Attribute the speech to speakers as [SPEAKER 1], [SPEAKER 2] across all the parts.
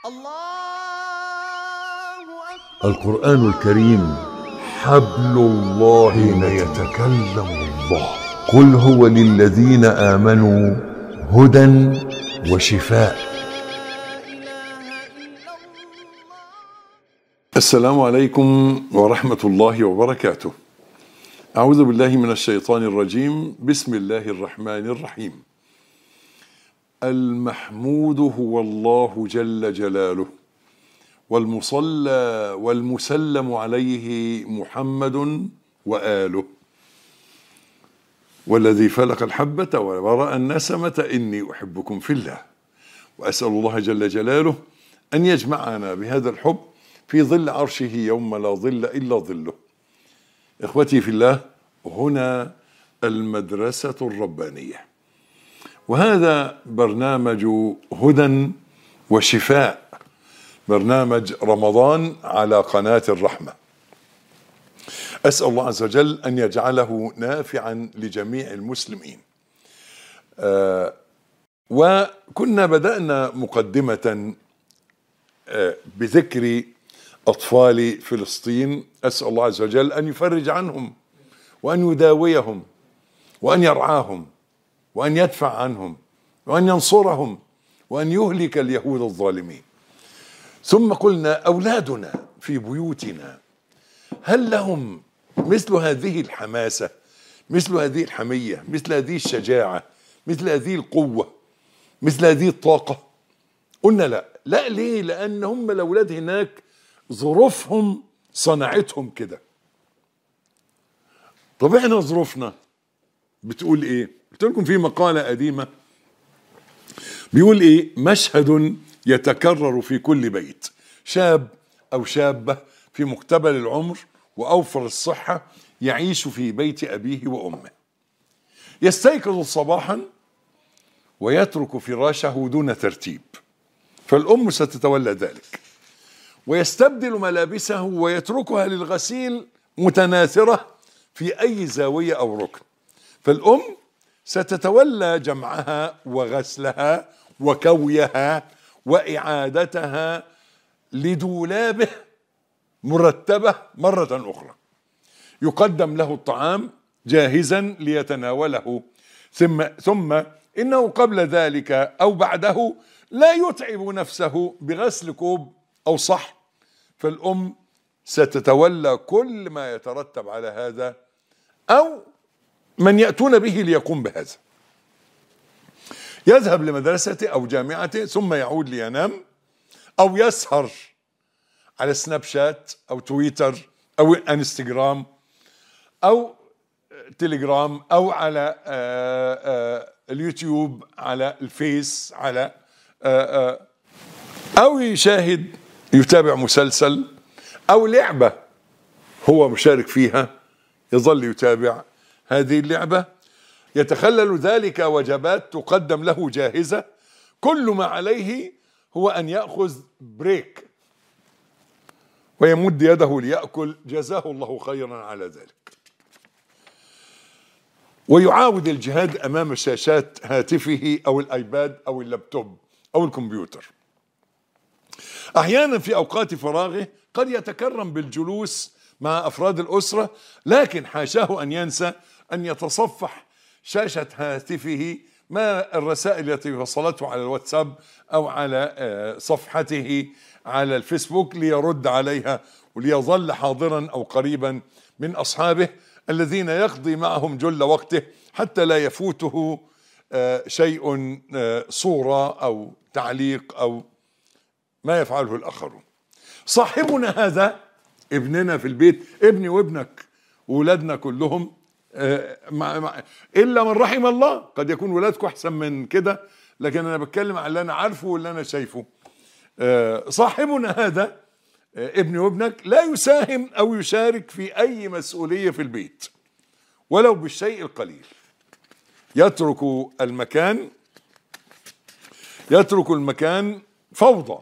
[SPEAKER 1] الله أكبر
[SPEAKER 2] القرآن الكريم حبل الله
[SPEAKER 3] حين
[SPEAKER 2] متين.
[SPEAKER 3] يتكلم الله
[SPEAKER 2] قل هو للذين آمنوا هدى وشفاء
[SPEAKER 1] لا إله إلا الله
[SPEAKER 3] السلام عليكم ورحمة الله وبركاته أعوذ بالله من الشيطان الرجيم بسم الله الرحمن الرحيم المحمود هو الله جل جلاله والمصلى والمسلم عليه محمد وآله والذي فلق الحبة وبرأ النسمة إني أحبكم في الله وأسأل الله جل جلاله أن يجمعنا بهذا الحب في ظل عرشه يوم لا ظل إلا ظله إخوتي في الله هنا المدرسة الربانية وهذا برنامج هدى وشفاء برنامج رمضان على قناة الرحمة أسأل الله عز وجل أن يجعله نافعا لجميع المسلمين آه وكنا بدأنا مقدمة آه بذكر أطفال فلسطين أسأل الله عز وجل أن يفرج عنهم وأن يداويهم وأن يرعاهم وأن يدفع عنهم وأن ينصرهم وأن يهلك اليهود الظالمين ثم قلنا أولادنا في بيوتنا هل لهم مثل هذه الحماسة مثل هذه الحمية مثل هذه الشجاعة مثل هذه القوة مثل هذه الطاقة قلنا لا لا ليه لأن هم الأولاد هناك ظروفهم صنعتهم كده طب احنا ظروفنا بتقول ايه قلت لكم في مقالة قديمة بيقول ايه مشهد يتكرر في كل بيت شاب او شابة في مقتبل العمر واوفر الصحة يعيش في بيت ابيه وامه يستيقظ صباحا ويترك فراشه دون ترتيب فالام ستتولى ذلك ويستبدل ملابسه ويتركها للغسيل متناثرة في أي زاوية أو ركن فالأم ستتولى جمعها وغسلها وكويها وإعادتها لدولابه مرتبة مرة أخرى يقدم له الطعام جاهزا ليتناوله ثم ثم انه قبل ذلك او بعده لا يتعب نفسه بغسل كوب او صحن فالام ستتولى كل ما يترتب على هذا او من ياتون به ليقوم بهذا يذهب لمدرسته او جامعته ثم يعود لينام او يسهر على سناب شات او تويتر او انستغرام او تليجرام او على آه، آه، اليوتيوب على الفيس على آه، آه، او يشاهد يتابع مسلسل او لعبه هو مشارك فيها يظل يتابع هذه اللعبه يتخلل ذلك وجبات تقدم له جاهزه كل ما عليه هو ان ياخذ بريك ويمد يده ليأكل جزاه الله خيرا على ذلك ويعاود الجهاد أمام شاشات هاتفه أو الآيباد أو اللابتوب أو الكمبيوتر أحيانا في أوقات فراغه قد يتكرم بالجلوس مع أفراد الأسرة لكن حاشاه أن ينسى أن يتصفح شاشة هاتفه ما الرسائل التي وصلته على الواتساب أو على آه، صفحته على الفيسبوك ليرد عليها وليظل حاضرا أو قريبا من أصحابه الذين يقضي معهم جل وقته حتى لا يفوته آه، شيء آه، صورة أو تعليق أو ما يفعله الآخرون صاحبنا هذا ابننا في البيت ابني وابنك وولادنا كلهم آه، مع مع الا من رحم الله قد يكون ولادكم احسن من كده لكن انا بتكلم على اللي انا عارفه واللي انا شايفه آه، صاحبنا هذا آه، ابني وابنك لا يساهم او يشارك في اي مسؤوليه في البيت ولو بالشيء القليل يترك المكان يترك المكان فوضى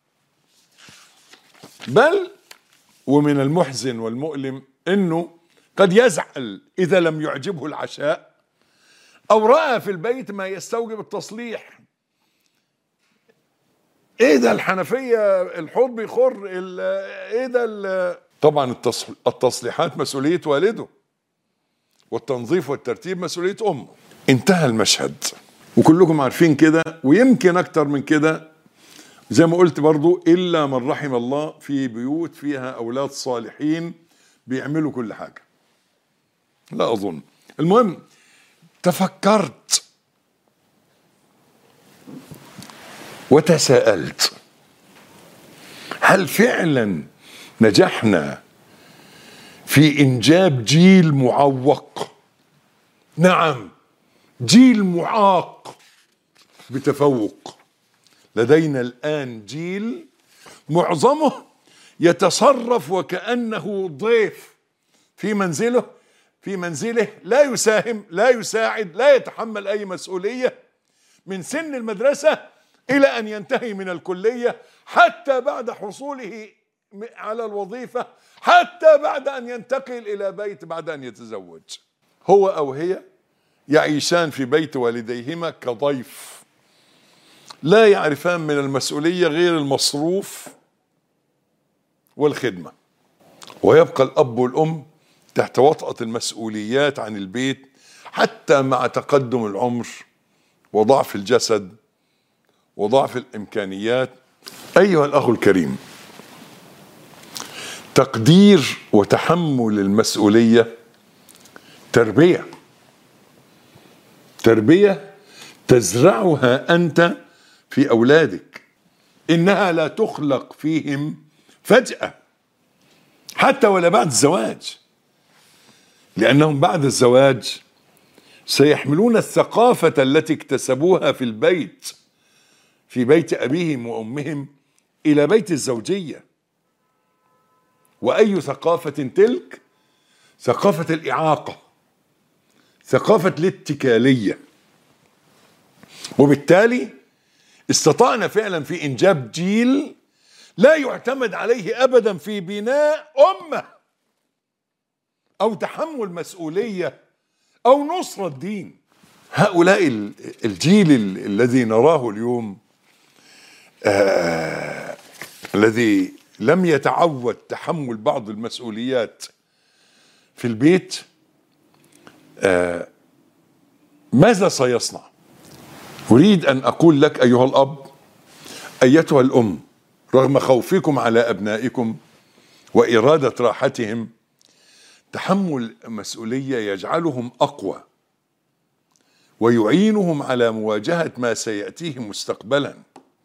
[SPEAKER 3] بل ومن المحزن والمؤلم انه قد يزعل اذا لم يعجبه العشاء او راى في البيت ما يستوجب التصليح ايه ده الحنفيه الحوض بيخر ال- ايه ده ال- طبعا التص- التصليحات مسؤوليه والده والتنظيف والترتيب مسؤوليه امه انتهى المشهد وكلكم عارفين كده ويمكن اكتر من كده زي ما قلت برضو الا من رحم الله في بيوت فيها اولاد صالحين بيعملوا كل حاجه لا اظن المهم تفكرت وتساءلت هل فعلا نجحنا في انجاب جيل معوق نعم جيل معاق بتفوق لدينا الان جيل معظمه يتصرف وكانه ضيف في منزله في منزله لا يساهم لا يساعد لا يتحمل اي مسؤوليه من سن المدرسه الى ان ينتهي من الكليه حتى بعد حصوله م- على الوظيفه حتى بعد ان ينتقل الى بيت بعد ان يتزوج هو او هي يعيشان في بيت والديهما كضيف لا يعرفان من المسؤوليه غير المصروف والخدمه ويبقى الاب والام تحت وطأة المسؤوليات عن البيت حتى مع تقدم العمر وضعف الجسد وضعف الامكانيات ايها الاخ الكريم تقدير وتحمل المسؤوليه تربيه تربيه تزرعها انت في اولادك انها لا تخلق فيهم فجاه حتى ولا بعد الزواج لانهم بعد الزواج سيحملون الثقافه التي اكتسبوها في البيت في بيت ابيهم وامهم الى بيت الزوجيه واي ثقافه تلك ثقافه الاعاقه ثقافه الاتكاليه وبالتالي استطعنا فعلا في انجاب جيل لا يعتمد عليه ابدا في بناء امه او تحمل مسؤوليه او نصره الدين هؤلاء ال- الجيل ال- الذي نراه اليوم آه الذي لم يتعود تحمل بعض المسؤوليات في البيت آه ماذا سيصنع اريد ان اقول لك ايها الاب ايتها الام رغم خوفكم على ابنائكم واراده راحتهم تحمل مسؤوليه يجعلهم اقوى ويعينهم على مواجهه ما سياتيهم مستقبلا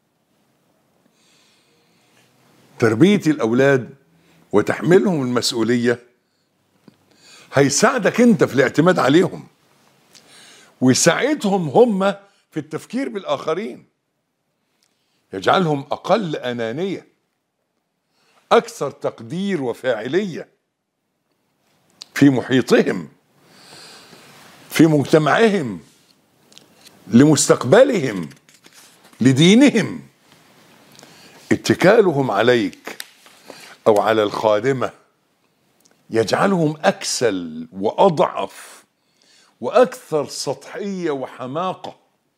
[SPEAKER 3] تربيه الاولاد وتحملهم المسؤوليه هيساعدك انت في الاعتماد عليهم ويساعدهم هم في التفكير بالاخرين يجعلهم اقل انانيه اكثر تقدير وفاعليه في محيطهم في مجتمعهم لمستقبلهم لدينهم اتكالهم عليك او على الخادمه يجعلهم اكسل واضعف واكثر سطحيه وحماقه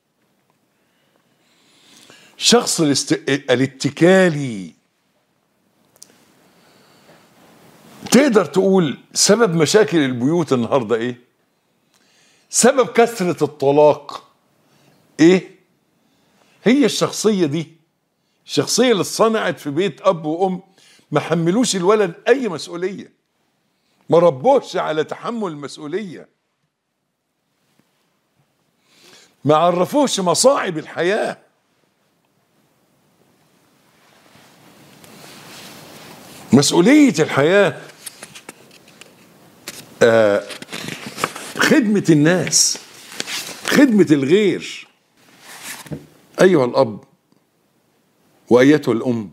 [SPEAKER 3] شخص الاست... الاتكالي تقدر تقول سبب مشاكل البيوت النهارده ايه سبب كثره الطلاق ايه هي الشخصيه دي الشخصيه اللي اتصنعت في بيت اب وام ما حملوش الولد اي مسؤوليه ما ربوش على تحمل المسؤوليه ما عرفوش مصاعب الحياه مسؤوليه الحياه آه خدمه الناس خدمه الغير ايها الاب وايتها الام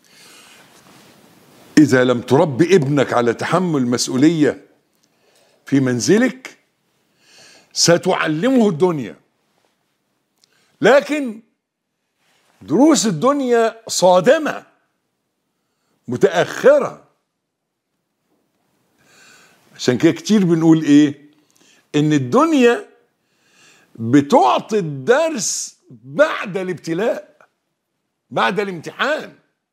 [SPEAKER 3] اذا لم تربي ابنك على تحمل المسؤوليه في منزلك ستعلمه الدنيا لكن دروس الدنيا صادمه متاخره عشان كده كتير بنقول ايه ان الدنيا بتعطي الدرس بعد الابتلاء بعد الامتحان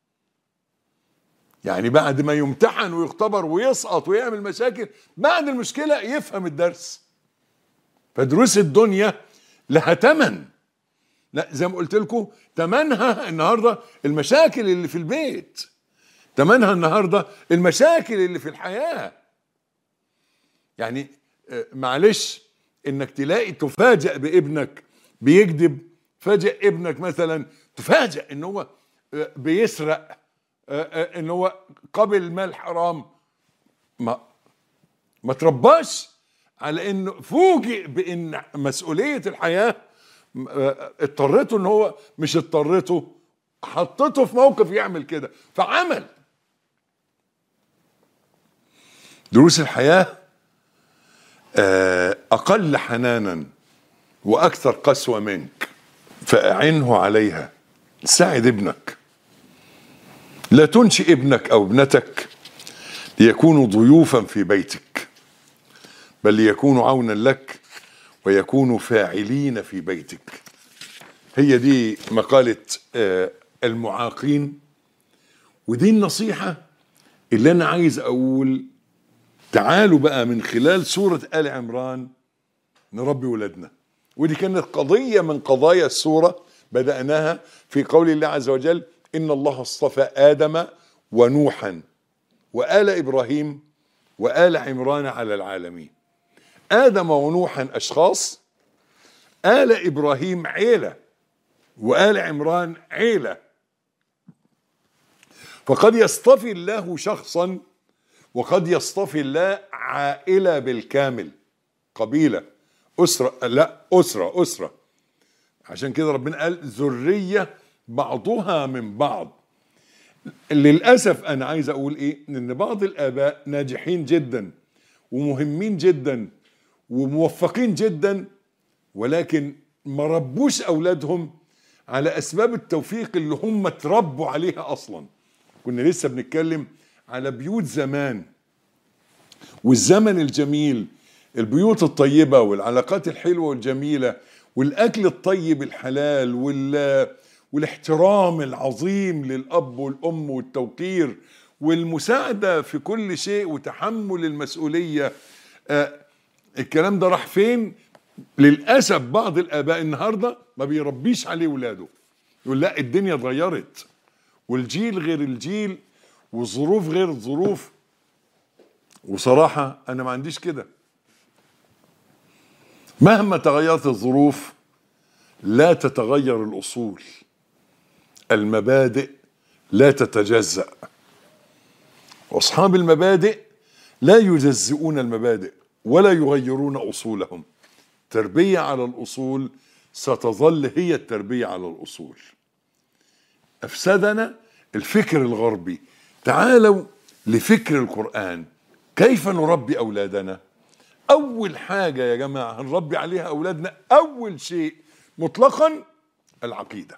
[SPEAKER 3] يعني بعد ما يمتحن ويختبر ويسقط ويعمل مشاكل بعد المشكلة يفهم الدرس فدروس الدنيا لها تمن لا زي ما قلت لكم تمنها النهارده المشاكل اللي في البيت تمنها النهارده المشاكل اللي في الحياه يعني آه، معلش انك تلاقي تفاجأ بابنك بيكذب فاجئ ابنك مثلا تفاجأ ان هو آه، بيسرق آه، آه، ان هو قبل مال حرام ما ما ترباش على انه فوجئ بان مسؤوليه الحياه م- آه، اضطرته ان هو مش اضطرته حطته في موقف يعمل كده فعمل دروس الحياه آه، اقل حنانا واكثر قسوه منك فاعنه عليها ساعد ابنك لا تنشئ ابنك او ابنتك ليكونوا ضيوفا في بيتك بل ليكونوا عونا لك ويكونوا فاعلين في بيتك هي دي مقالة آه، المعاقين ودي النصيحة اللي أنا عايز أقول تعالوا بقى من خلال سورة آل عمران نربي ولادنا ودي كانت قضية من قضايا السورة بدأناها في قول الله عز وجل إن الله اصطفى آدم ونوحا وآل إبراهيم وآل عمران على العالمين آدم ونوحا أشخاص آل إبراهيم عيلة وآل عمران عيلة فقد يصطفي الله شخصا وقد يصطفي الله عائلة بالكامل قبيلة أسرة لا أسرة أسرة عشان كده ربنا قال ذرية بعضها من بعض للأسف أنا عايز أقول إيه إن بعض الآباء ناجحين جدا ومهمين جدا وموفقين جدا ولكن ما ربوش أولادهم على أسباب التوفيق اللي هم اتربوا عليها أصلا كنا لسه بنتكلم على بيوت زمان والزمن الجميل البيوت الطيبة والعلاقات الحلوة والجميلة والأكل الطيب الحلال وال والاحترام العظيم للأب والأم والتوقير والمساعدة في كل شيء وتحمل المسؤولية آه الكلام ده راح فين للأسف بعض الآباء النهاردة ما بيربيش عليه ولاده يقول لا الدنيا اتغيرت والجيل غير الجيل والظروف غير الظروف وصراحة أنا ما عنديش كده مهما تغيرت الظروف لا تتغير الأصول المبادئ لا تتجزأ وأصحاب المبادئ لا يجزئون المبادئ ولا يغيرون أصولهم تربية على الأصول ستظل هي التربية على الأصول أفسدنا الفكر الغربي تعالوا لفكر القرآن كيف نربي أولادنا أول حاجة يا جماعة هنربي عليها أولادنا أول شيء مطلقا العقيدة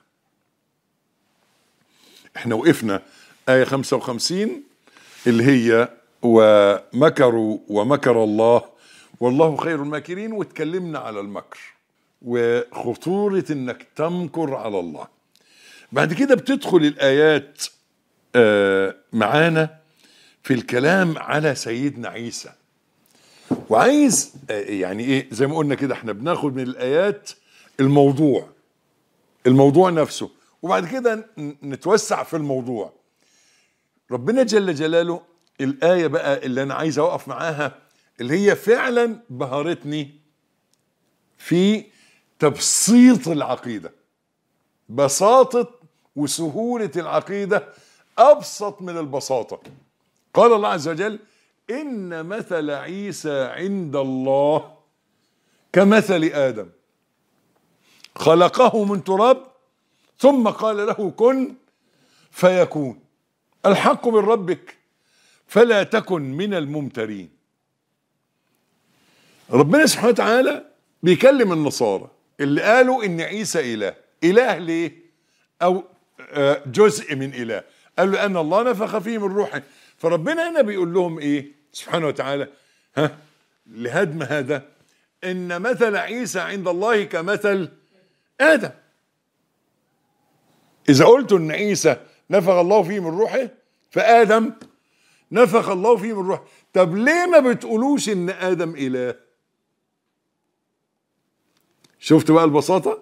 [SPEAKER 3] احنا وقفنا آية 55 اللي هي ومكروا ومكر الله والله خير الماكرين واتكلمنا على المكر وخطورة انك تمكر على الله بعد كده بتدخل الآيات آه، معانا في الكلام على سيدنا عيسى وعايز آه، يعني ايه زي ما قلنا كده احنا بناخد من الآيات الموضوع الموضوع نفسه وبعد كده ن- نتوسع في الموضوع ربنا جل جلاله الآية بقى اللي أنا عايز أوقف معاها اللي هي فعلا بهرتني في تبسيط العقيدة بساطة وسهولة العقيدة أبسط من البساطة قال الله عز وجل إن مثل عيسى عند الله كمثل آدم خلقه من تراب ثم قال له كن فيكون الحق من ربك فلا تكن من الممترين ربنا سبحانه وتعالى بيكلم النصارى اللي قالوا ان عيسى اله اله ليه او آه، جزء من اله قالوا ان الله نفخ فيه من روحه فربنا هنا بيقول لهم ايه سبحانه وتعالى ها لهدم هذا ان مثل عيسى عند الله كمثل ادم اذا قلت ان عيسى نفخ الله فيه من روحه فادم نفخ الله فيه من روحه طب ليه ما بتقولوش ان ادم اله شفت بقى البساطه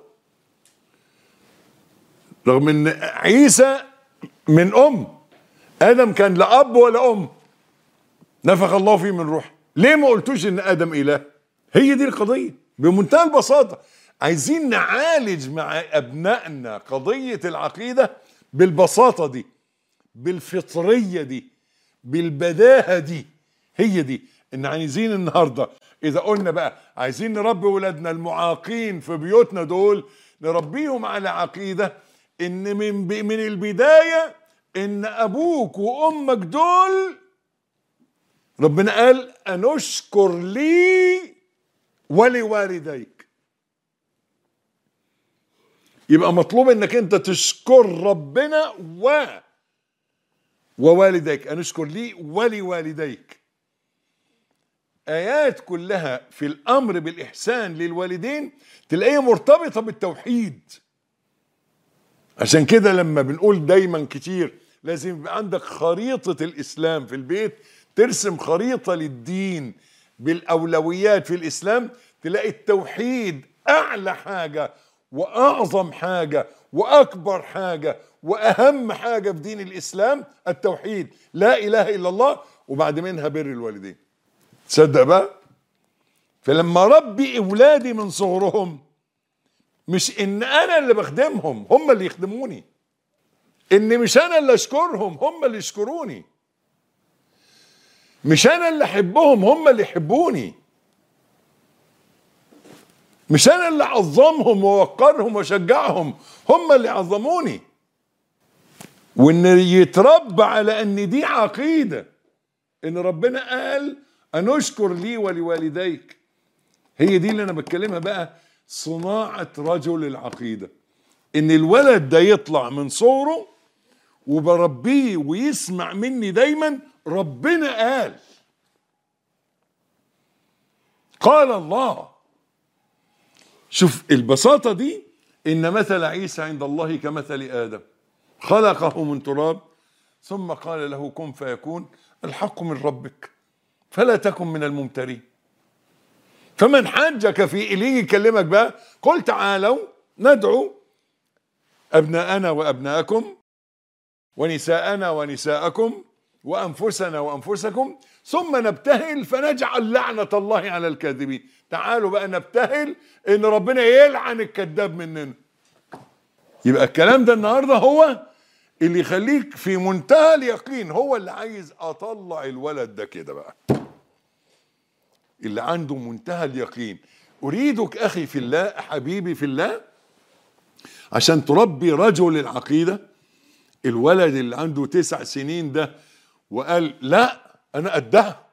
[SPEAKER 3] رغم ان عيسى من ام ادم كان لا اب ولا ام نفخ الله فيه من روحه ليه ما قلتوش ان ادم اله هي دي القضيه بمنتهى البساطه عايزين نعالج مع ابنائنا قضيه العقيده بالبساطه دي بالفطريه دي بالبداهه دي هي دي ان عايزين النهارده اذا قلنا بقى عايزين نربي ولادنا المعاقين في بيوتنا دول نربيهم على عقيده ان من ب- من البدايه ان ابوك وامك دول ربنا قال انشكر لي ولوالديك يبقى مطلوب انك انت تشكر ربنا و ووالديك انشكر لي ولوالديك ايات كلها في الامر بالاحسان للوالدين تلاقيها مرتبطه بالتوحيد عشان كده لما بنقول دايما كتير لازم يبقى عندك خريطة الإسلام في البيت ترسم خريطة للدين بالأولويات في الإسلام تلاقي التوحيد أعلى حاجة وأعظم حاجة وأكبر حاجة وأهم حاجة في دين الإسلام التوحيد لا إله إلا الله وبعد منها بر الوالدين تصدق بقى فلما ربي أولادي من صغرهم مش ان انا اللي بخدمهم هم اللي يخدموني ان مش انا اللي اشكرهم هم اللي يشكروني مش انا اللي احبهم هم اللي يحبوني مش انا اللي اعظمهم واوقرهم واشجعهم هم اللي يعظموني وان يتربى على ان دي عقيده ان ربنا قال ان اشكر لي ولوالديك هي دي اللي انا بتكلمها بقى صناعه رجل العقيده ان الولد ده يطلع من صغره وبربيه ويسمع مني دايما ربنا قال قال الله شوف البساطه دي ان مثل عيسى عند الله كمثل ادم خلقه من تراب ثم قال له كن فيكون الحق من ربك فلا تكن من الممترين فمن حاجك في اللي يجي يكلمك بقى قل تعالوا ندعو ابناءنا وابناءكم ونساءنا ونساءكم وانفسنا وانفسكم ثم نبتهل فنجعل لعنه الله على الكاذبين تعالوا بقى نبتهل ان ربنا يلعن الكذاب مننا يبقى الكلام ده النهارده هو اللي يخليك في منتهى اليقين هو اللي عايز اطلع الولد ده كده بقى اللي عنده منتهى اليقين اريدك اخي في الله حبيبي في الله عشان تربي رجل العقيده الولد اللي عنده تسع سنين ده وقال لا انا قدها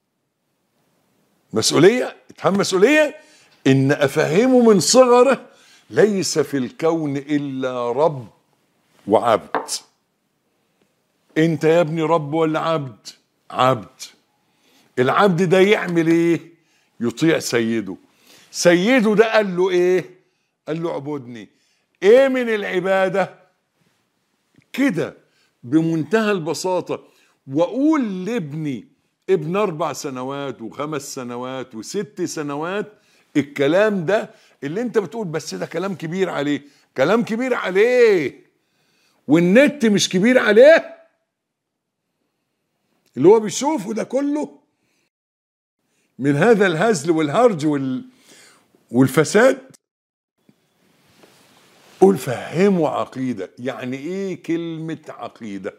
[SPEAKER 3] مسؤوليه اتحمل مسؤوليه ان افهمه من صغره ليس في الكون الا رب وعبد انت يا ابني رب ولا عبد عبد العبد ده يعمل ايه يطيع سيده سيده ده قال له ايه قال له اعبدني ايه من العباده كده بمنتهى البساطه واقول لابني ابن اربع سنوات وخمس سنوات وست سنوات الكلام ده اللي انت بتقول بس ده كلام كبير عليه كلام كبير عليه والنت مش كبير عليه اللي هو بيشوفه ده كله من هذا الهزل والهرج وال والفساد قول فهموا عقيدة يعني ايه كلمة عقيدة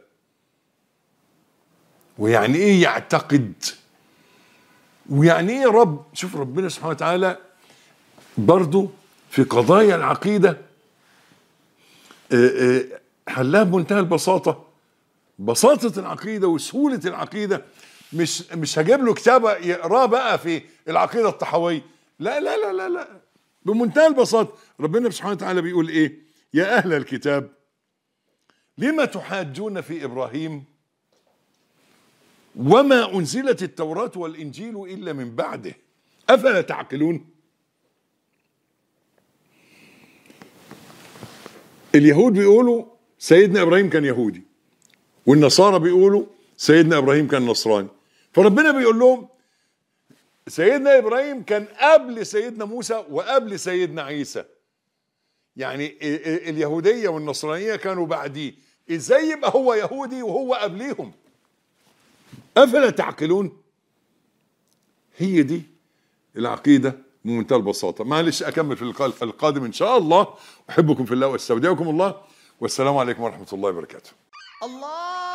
[SPEAKER 3] ويعني ايه يعتقد ويعني ايه رب شوف ربنا سبحانه وتعالى برضو في قضايا العقيدة آه، آه، حلها بمنتهى البساطة بساطة العقيدة وسهولة العقيدة مش مش هجيب له كتاب يقراه بقى في العقيدة الطحوية لا لا لا لا لا بمنتهى البساطة ربنا سبحانه وتعالى بيقول ايه يا أهل الكتاب لما تحاجون في إبراهيم وما أنزلت التوراة والإنجيل إلا من بعده أفلا تعقلون اليهود بيقولوا سيدنا ابراهيم كان يهودي والنصارى بيقولوا سيدنا ابراهيم كان نصراني فربنا بيقول لهم سيدنا ابراهيم كان قبل سيدنا موسى وقبل سيدنا عيسى يعني ال- ال- اليهوديه والنصرانيه كانوا بعديه ازاي يبقى هو يهودي وهو قبليهم افلا تعقلون هي دي العقيده بمنتهى البساطه معلش اكمل في اللقاء القادم ان شاء الله احبكم في الله واستودعكم الله والسلام عليكم ورحمه الله وبركاته
[SPEAKER 1] الله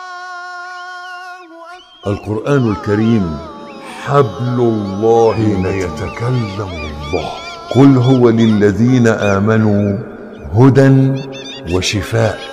[SPEAKER 1] أكبر
[SPEAKER 2] القرآن الكريم حبل الله حين يتكلم الله قل هو للذين آمنوا هدى وشفاء